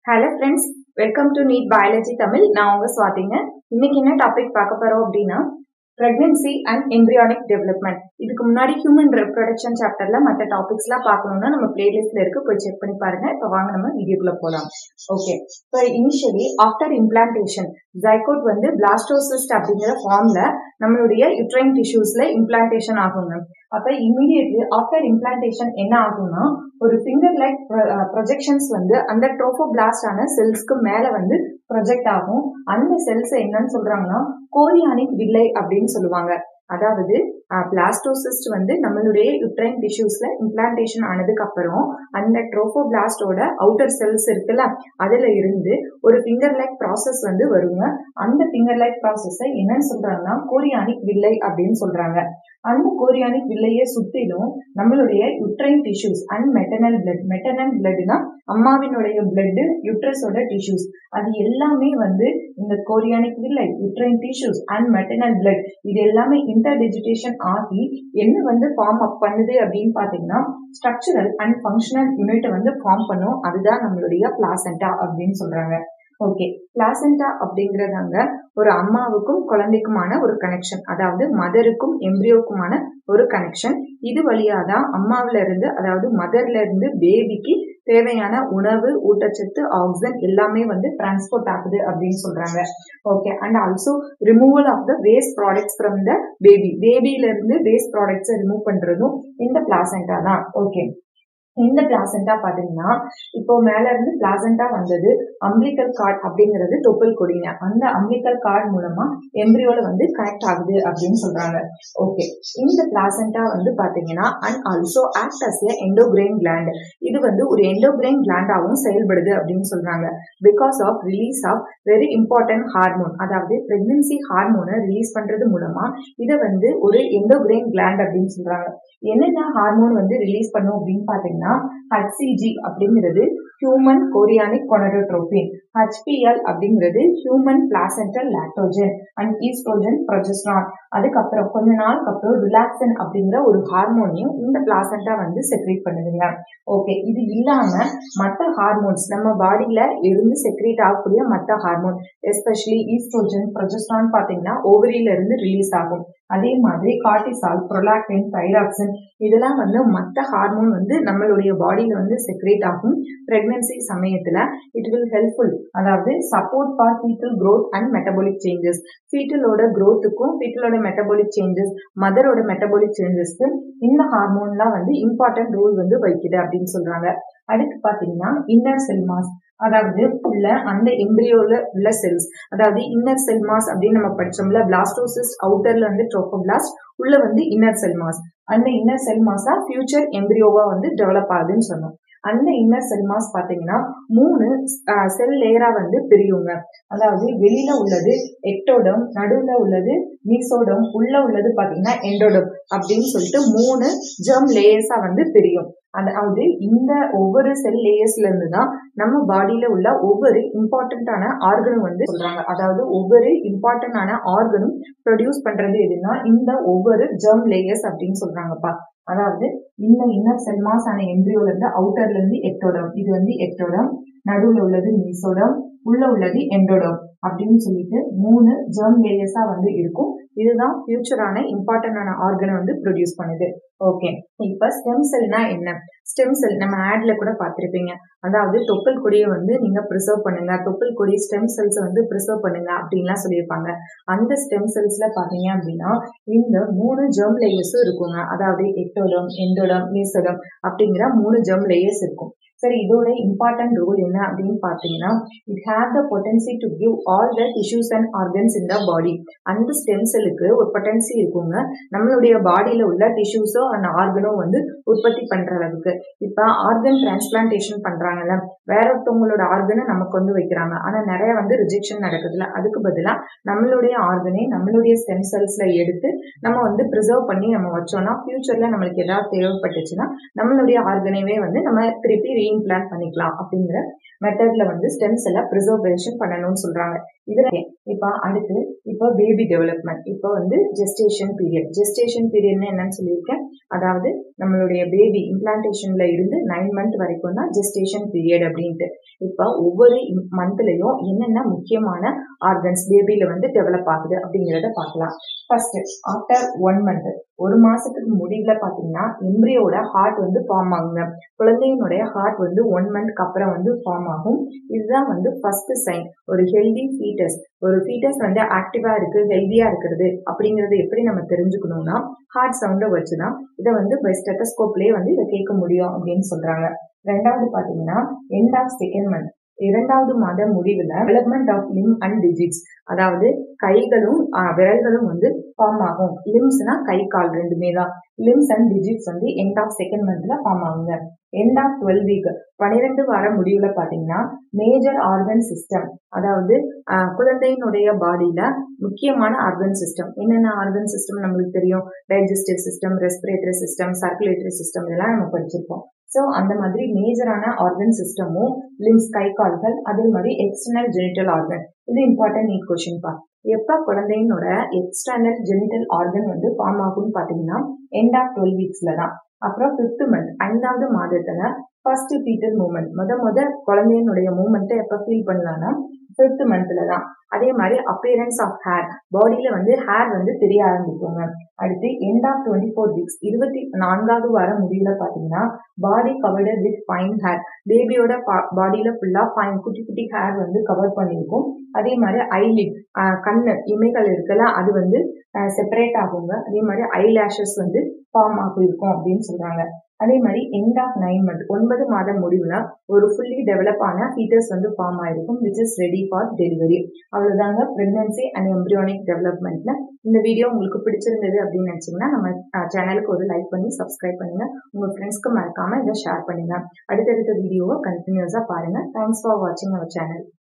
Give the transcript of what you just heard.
hello friends welcome to NEET biology Tamil நான் உங்க சுவாதிங்க இன்னைக்கு என்ன டாபிக் பார்க்க போறோம் அப்படின்னா பிரெக்னன்சி அண்ட் எம்ப்ரியானிக் டெவலப்மெண்ட் இதுக்கு முன்னாடி ஹியூமன் ரெப்ரொடக்ஷன் சாப்டர்ல மற்ற டாபிக்ஸ்லாம் பார்க்கணும்னா நம்ம பிளேலிஸ்ட்ல இருக்கு போய் செக் பண்ணி பாருங்க இப்போ வாங்க நம்ம வீடியோக்குள்ள போலாம் ஓகே இப்போ இனிஷியலி ஆஃப்டர் இம்ப்ளான்டேஷன் ஜைகோட் வந்து பிளாஸ்டோசிஸ்ட் அப்படிங்கிற ஃபார்ம்ல நம்மளுடைய யுட்ரைன் டிஷ்யூஸ்ல இம்ப்ளான்டேஷன் ஆகுங்க அப்ப இமீடியட்லி ஆஃப்டர் இம்ப்ளான்டேஷன் என்ன ஆகும்னா ஒரு ஃபிங்கர் லைக் ப்ரொஜெக்ஷன்ஸ் வந்து அந்த ட்ரோஃபோபிளாஸ்ட் ஆன செல்ஸ்க்கு மேல வந்து ப்ரொஜெக்ட் ஆகும் அந்த செல்ஸ் என்னன்னு சொல்றாங்கன்னா கோரியானிக் வில்லை அப்படின்னு சொல்லுவாங்க அதாவது பிளாஸ்டோசிஸ்ட் வந்து நம்மளுடைய யுட்ரைன் டிஷ்யூஸ்ல இம்ப்ளான்டேஷன் ஆனதுக்கு அப்புறம் அந்த ட்ரோஃபோபிளாஸ்டோட அவுட்டர் செல்ஸ் இருக்குல்ல அதுல இருந்து ஒரு ஃபிங்கர் லைக் ப்ராசஸ் வந்து வருங்க அந்த ஃபிங்கர் லைக் ப்ராசஸை என்னன்னு சொல்றாங்கன்னா கோரியானிக் வில்லை அப்படின்னு சொல்றாங்க அந்த கோரியானிக் வில்லையை சுத்திலும் நம்மளுடைய uterine tissues and maternal blood maternal பிளட்னா அம்மாவினுடைய பிளட் யுட்ரஸோட டிஷ்யூஸ் அது எல்லாமே வந்து இந்த chorionic villi uterine tissues and maternal blood இது எல்லாமே இன்டர் டிஜிட்டேஷன் ஆகி என்ன வந்து ஃபார்ம் அப் பண்ணுது அப்படின்னு பாத்தீங்கன்னா ஸ்ட்ரக்சரல் அண்ட் ஃபங்க்ஷனல் யூனிட் வந்து ஃபார்ம் பண்ணும் அதுதான் நம்மளுடைய பிளாசண்டா அப்படின்னு சொல்றாங்க ஓகே பிளாசண்டா அப்படிங்கறதாங்க ஒரு அம்மாவுக்கும் குழந்தைக்குமான ஒரு கனெக்ஷன் அதாவது மதருக்கும் எம்ப்ரியோக்குமான ஒரு கனெக்ஷன் இது வழியா தான் அம்மாவில இருந்து அதாவது மதர்ல இருந்து பேபிக்கு தேவையான உணவு ஊட்டச்சத்து ஆக்சிஜன் எல்லாமே வந்து டிரான்ஸ்போர்ட் ஆகுது அப்படின்னு சொல்றாங்க okay and also removal of the waste products from the baby பேபியில இருந்து வேஸ்ட் ப்ராடக்ட்ஸை ரிமூவ் பண்றதும் இந்த பிளாசண்டா தான் ஓகே இந்த பிளாசண்டா பாத்தீங்கன்னா இப்போ மேல இருந்து பிளாசண்டா வந்தது அம்பிளிக்கல் கார்டு அப்படிங்கிறது தொப்புள் கொடிங்க அந்த அம்பிளிக்கல் கார்டு மூலமா எம்பிரியோல வந்து கனெக்ட் ஆகுது அப்படின்னு சொல்றாங்க ஓகே இந்த பிளாசண்டா வந்து பாத்தீங்கன்னா and also act as a endocrine gland இது வந்து ஒரு எண்டோகிரைன் கிளாண்டாவும் செயல்படுது அப்படின்னு சொல்றாங்க because of release of very important hormone அதாவது பிரெக்னன்சி ஹார்மோனை ரிலீஸ் பண்றது மூலமா இதை வந்து ஒரு எண்டோகிரைன் கிளாண்ட் அப்படின்னு சொல்றாங்க என்னென்ன ஹார்மோன் வந்து ரிலீஸ் பண்ணும் அப்படின்னு பாத்தீங்கன்னா ஹச்சிஜி அப்படிங்கிறது ஹியூமன் கோரியானிக் கொனடோட்ரோபின் ஹச்பிஎல் அப்படிங்கிறது human placental lactogen and estrogen progesterone அதுக்கப்புறம் கொஞ்ச நாளுக்கு அப்புறம் ரிலாக்சன் அப்படிங்கிற ஒரு ஹார்மோனையும் இந்த பிளாசென்டா வந்து செக்ரேட் பண்ணுதுங்க ஓகே இது இல்லாம மற்ற ஹார்மோன்ஸ் நம்ம பாடியில இருந்து செக்ரேட் ஆகக்கூடிய மற்ற ஹார்மோன் எஸ்பெஷலி ஈஸ்ட்ரோஜன் ப்ரொஜெஸ்ட்ரான் பாத்தீங்கன்னா ஓவரியில இருந்து ரிலீஸ் ஆகும் அதே மாதிரி கார்டிசால் ப்ரொலாக்டின் தைராக்சின் இதெல்லாம் வந்து மற்ற ஹார்மோன் வந்து நம்மளுடைய பாடியில வந்து செக்ரேட் ஆகும் பிரெக்னன்சி சமயத்துல இட் வில் ஹெல்ப்ஃபுல் அதாவது support for fetal growth and metabolic changes ஃபீட்டலோட க்ரோத்துக்கும் ஃபீட்டலோட மெட்டபாலிக் சேஞ்சஸ் மதரோட மெட்டபாலிக் சேஞ்சஸ்க்கு இந்த ஹார்மோன்லாம் வந்து இம்பார்ட்டன்ட் ரோல் வந்து வகிக்குது அப்படின்னு சொல்றாங்க அடுத்து பாத்தீங்கன்னா இன்னர் செல் மாஸ் அதாவது உள்ள அந்த எம்பிரியோல உள்ள செல்ஸ் அதாவது இன்னர் செல் மாஸ் அப்படின்னு நம்ம படிச்சோம்ல பிளாஸ்டோசிஸ் அவுட்டர்ல வந்து ட்ரோபோபிளாஸ்ட் உள்ள வந்து இன்னர் செல் மாஸ் அந்த இன்னர் செல் மாஸா ஃபியூச்சர் எம்பிரியோவா வந்து டெவலப் ஆகுதுன்னு சொன்னோம் அந்த இன்னர் செல் மாஸ் பாத்தீங்கன்னா மூணு செல் லேயரா வந்து பிரியுங்க அதாவது வெளியில உள்ளது எக்டோடம் நடுவுல உள்ளது மீசோடம் உள்ள உள்ளது பாத்தீங்கன்னா எண்டோடம் அப்படின்னு சொல்லிட்டு மூணு ஜெர்ம் லேயர்ஸா வந்து பிரியும் அதாவது இந்த ஒவ்வொரு செல் லேயர்ஸ்ல இருந்து தான் நம்ம பாடியில உள்ள ஒவ்வொரு இம்பார்ட்டன்டான ஆர்கனும் வந்து சொல்றாங்க அதாவது ஒவ்வொரு இம்பார்ட்டன்டான ஆர்கனும் ப்ரொடியூஸ் பண்றது எதுனா இந்த ஒவ்வொரு ஜெர்ம் லேயர்ஸ் அப்படின்னு சொல்றாங்கப்பா அதாவது இந்த இன்னர் செல் மாஸ் ஆன எம்பிரியோல இருந்து அவுட்டர்ல இருந்து எக்டோடம் இது வந்து எக்டோடம் நடுவுல உள்ளது மீசோடம் உள்ள உள்ளது எண்டோடம் அப்படின்னு சொல்லிட்டு மூணு ஜெர்ம் லேயர்ஸா வந்து இருக்கும் இதுதான் ஃபியூச்சரான இம்பார்ட்டன்டான ஆர்கனை வந்து ப்ரொடியூஸ் பண்ணுது ஓகே இப்ப ஸ்டெம் செல்னா என்ன ஸ்டெம் செல் நம்ம ஆட்ல கூட பார்த்திருப்பீங்க அதாவது தொப்புள் கொடியை வந்து நீங்க ப்ரிசர்வ் பண்ணுங்க தொப்புள் கொடி ஸ்டெம் செல்ஸ் வந்து ப்ரிசர்வ் பண்ணுங்க அப்படின்லாம் சொல்லியிருப்பாங்க அந்த ஸ்டெம் செல்ஸ்ல பாத்தீங்க அப்படின்னா இந்த மூணு ஜெர்ம் லேயர்ஸும் இருக்குங்க அதாவது எக்டோடம் எண்டோடம் மீசோடம் அப்படிங்கிற மூணு ஜெர்ம் லேயர்ஸ் இருக்கும் சரி இதோட இம்பார்ட்டன்ட் ரோல் என்ன அப்படின்னு பார்த்தீங்கன்னா it have the potency to give all the tissues and organs in the body அந்த ஸ்டெம் செல்லுக்கு ஒரு பொட்டன்சி இருக்குங்க நம்மளுடைய பாடியில உள்ள டிஷ்யூஸோ அந்த ஆர்கனோ வந்து உற்பத்தி பண்ற அளவுக்கு இப்ப ஆர்கன் டிரான்ஸ்பிளான்டேஷன் பண்றாங்கல்ல வேற ஒருத்தவங்களோட ஆர்கனை நமக்கு வந்து வைக்கிறாங்க ஆனா நிறைய வந்து ரிஜெக்ஷன் நடக்குதுல அதுக்கு பதிலா நம்மளுடைய ஆர்கனை நம்மளுடைய ஸ்டெம் செல்ஸ்ல எடுத்து நம்ம வந்து ப்ரிசர்வ் பண்ணி நம்ம வச்சோம்னா ஃபியூச்சர்ல நம்மளுக்கு ஏதாவது தேவைப்பட்டுச்சுன்னா நம்மளுடைய ஆர்கனைவே வந்து நம்ம திருப்பி ரீஇம்ப்ளான்ட் பண்ணிக்கலாம் அப்படிங்கிற மெத்தட்ல வந்து ஸ்டெம் செல்லை ப்ரிசர்வேஷன் பண்ணணும்னு சொல்றாங்க இதுல இப்போ அடுத்து இப்போ பேபி டெவலப்மெண்ட் இப்போ வந்து ஜெஸ்டேஷன் பீரியட் ஜெஸ்டேஷன் பீரியட்னு என்னன்னு சொல்லியிருக்கேன் அதாவது நம்மளுடைய பேபி இம்ப்ளான்டேஷன்ல இருந்து நைன் மந்த் வரைக்கும் தான் ஜெஸ்டேஷன் பீரியட் அப்படின்ட்டு இப்போ ஒவ்வொரு மந்த்லயும் என்னென்ன முக்கியமான ஆர்கன்ஸ் பேபியில வந்து டெவலப் ஆகுது அப்படிங்கிறத பார்க்கலாம் ஃபர்ஸ்ட் ஆஃப்டர் ஒன் மந்த் ஒரு மாசத்துக்கு முடிவுல பாத்தீங்கன்னா எம்ப்ரியோட ஹார்ட் வந்து ஃபார்ம் ஆகுங்க குழந்தையினுடைய ஹார்ட் வந்து ஒன் மந்த்க்கு அப்புறம் வந்து ஃபார்ம் ஆகும் இதுதான் வந்து ஃபர்ஸ்ட் சைன் ஒரு ஹெல்தி ஃபீட்டஸ் ஒரு ஃபீட்டஸ் வந்து ஆக்டிவா இருக்கு ஹெல்தியா இருக்கிறது அப்படிங்கறது எப்படி நம்ம தெரிஞ்சுக்கணும்னா ஹார்ட் சவுண்டை வச்சுதான் இதை வந்து பை ஸ்டெட்டஸ்கோப்லயே வந்து இதை கேட்க முடியும் அப்படின்னு சொல்றாங்க ரெண்டாவது பாத்தீங்கன்னா எண்ட் ஆஃப் செகண்ட் மந்த் இரண்டாவது மாத முடிவுல development of limb and digits அதாவது கைகளும் விரல்களும் வந்து ஃபார்ம் ஆகும் லிம்ஸ்னா கை கால் ரெண்டுமே தான் லிம்ஸ் அண்ட் டிஜிட்ஸ் வந்து எண்ட் ஆஃப் செகண்ட் மந்த்ல ஃபார்ம் ஆகுங்க எண்ட் ஆஃப் டுவெல் வீக் பன்னிரெண்டு வார முடிவுல பாத்தீங்கன்னா மேஜர் ஆர்கன் சிஸ்டம் அதாவது குழந்தையினுடைய பாடியில முக்கியமான ஆர்கன் சிஸ்டம் என்னென்ன ஆர்கன் சிஸ்டம் நம்மளுக்கு தெரியும் digestive system respiratory system circulatory system இதெல்லாம் நம்ம படிச்சிருப்போம் ஸோ அந்த மாதிரி மேஜரான ஆர்கன் சிஸ்டமும் லிம்ஸ் கை கால்கள் அதே மாதிரி எக்ஸ்டர்னல் ஜெனிட்டல் ஆர்கன் இது இம்பார்ட்டன்ட் நீட் கொஸ்டின் பா எப்ப குழந்தையினோட எக்ஸ்டர்னல் ஜெனிட்டல் ஆர்கன் வந்து ஃபார்ம் ஆகும்னு பாத்தீங்கன்னா எண்ட் ஆஃப் டுவெல் வீக்ஸ்ல தான் அப்புறம் ஃபிஃப்த் மந்த் ஐந்தாவது மாதத்துல ஃபர்ஸ்ட் பீட்டர் மூமெண்ட் முத முத குழந்தையினுடைய மூமெண்ட்டை எப்ப ஃபீல் பண்ணலாம்னா ஃபிஃப்த் மந்த்ல தான் அதே மாதிரி அப்பியரன்ஸ் ஆஃப் ஹேர் பாடியில வந்து ஹேர் வந்து தெரிய ஆரம்பிக்குங்க அடுத்து end of twenty four weeks இருபத்தி நான்காவது வார முடிவுல பாத்தீங்கன்னா body covered with fine hair பேபியோட பாடியில ஃபுல்லா ஃபைன் குட்டி குட்டி ஹேர் வந்து கவர் பண்ணியிருக்கும் அதே மாதிரி ஐலிட் கண்ணு இமைகள் இருக்குல்ல அது வந்து செப்பரேட் ஆகுங்க அதே மாதிரி ஐ லேஷஸ் வந்து ஃபார்ம் ஆகிருக்கும் அப்படின்னு சொல்றாங்க அதே மாதிரி எண்ட் ஆஃப் நைன் மந்த் ஒன்பது மாதம் முடிவுல ஒரு ஃபுல்லி டெவலப் ஆன ஃபீட்டர்ஸ் வந்து ஃபார்ம் ஆயிருக்கும் which is ready for delivery அவ்வளவுதாங்க பிரெக்னன்சி அண்ட் எம்ப்ரியானிக் டெவலப்மெண்ட்ல இந்த வீடியோ உங்களுக்கு பிடிச்சிருந்தது அப்படின்னு நினைச்சீங்கன்னா நம்ம சேனலுக்கு ஒரு லைக் பண்ணி சப்ஸ்கிரைப் பண்ணுங்க உங்க ஃப்ரெண்ட்ஸ்க்கு மறக்காம இதை ஷேர் பண்ணுங்க அடுத்தடுத்த வீடியோவை கண்டினியூஸா பாருங்க தேங்க்ஸ் ஃபார் வாட்சிங் அவர் சேனல்